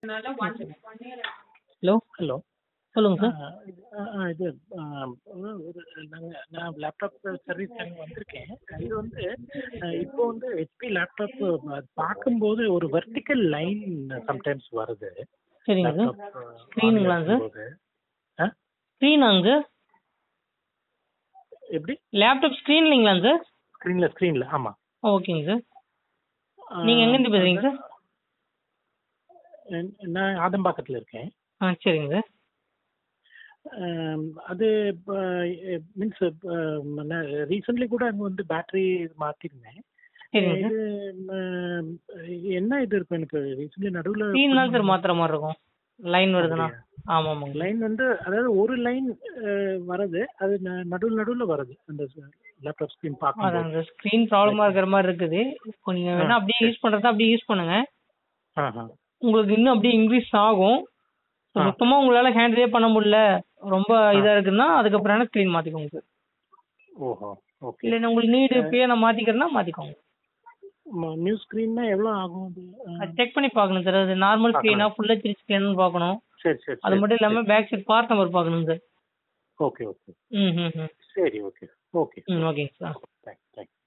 Hello hello சொல்லுங்க sir இது ஆ, ஒரு நாங்கள் நான் லேப்டாப் சர்வீஸ் எனக்கு வந்திருக்கேன் இது வந்து ஆ, இப்போ வந்து ஹெச்பி லேப்டாப் பார்க்கும்போது ஒரு வெர்டிக்கல் லைன் சம்டைம்ஸ் வருது சரிங்க சார் லேப்டாப் ஸ்க்ரீனுங்களா சார் ஆ ஸ்க்ரீனாங்க சார் எப்படி லேப்டாப் ஸ்க்ரீன் இல்லைங்களா சார் ஸ்க்ரீனில் ஸ்க்ரீனில் ஆமாம் ஓகேங்க சார் நீங்க எங்கேருந்து பேசுறீங்க சார் நான் ஆதம்பாக்கத்தில் இருக்கேன் ஆ சரிங்க சார் ஆம், அது மீன்ஸ் நான் ரீசெண்ட்லி கூட அங்கே வந்து பேட்டரி மாற்றிருந்தேன் சரிங்க சார் இது ம், என்ன இது இருக்கும் எனக்கு ரீசெண்ட்லி நடுவில் ஸ்க்ரீன் தான் சார் மாத்துற மாதிரி இருக்கும் லைன் வருதுண்ணா ஆமாம் ஆமாங்க லைன் வந்து அதாவது ஒரு லைன் வருது அது நடுவில் நடுவில் வருது அந்த லேப்டாப் ஸ்க்ரீன் பார்க்கும்போது அதாங்க சார் ஸ்க்ரீன் ப்ராப்ளமாக இருக்கிற மாதிரி இருக்குது இப்போ நீங்கள் வேணா அப்படியே யூஸ் பண்ணுறதா அப்படியே யூஸ் பண்ணுங்க ஆஹா உங்களுக்கு இன்னும் அப்படியே இன்க்ரீஸ் ஆகும் ஆ. சுத்தமா உங்களால ஹேண்டிலே பண்ண முடியல ரொம்ப இதா இருக்குன்னா அதுக்கப்புறம் வேணா ஸ்க்ரீன் மாத்திக்கோங்க சார் ஓஹோ ஓகே இல்லைன்னா உங்களுக்கு நீடு இப்பயே நான் மாத்திக்கிறேன்னா மாத்திக்கோங்க நியூ ஸ்க்ரீன்னா எவ்வளோ ஆகும் அது ஆ, அது செக் பண்ணி பார்க்கணும் சார் அது நார்மல் ஸ்க்ரீனா ஃபுல்லா த்ரீ ஸ்க்ரீன் பார்க்கணும் சரி சரி அது மட்டும் இல்லாம பேக் சைட் பார்ட் நம்பர் பார்க்கணும் சார் ஓகே ஓகே ம் ம் ம் சரி ஓகே ஓகே ம் ஓகேங்க சார் தேங்க்ஸ் தேங்க்ஸ்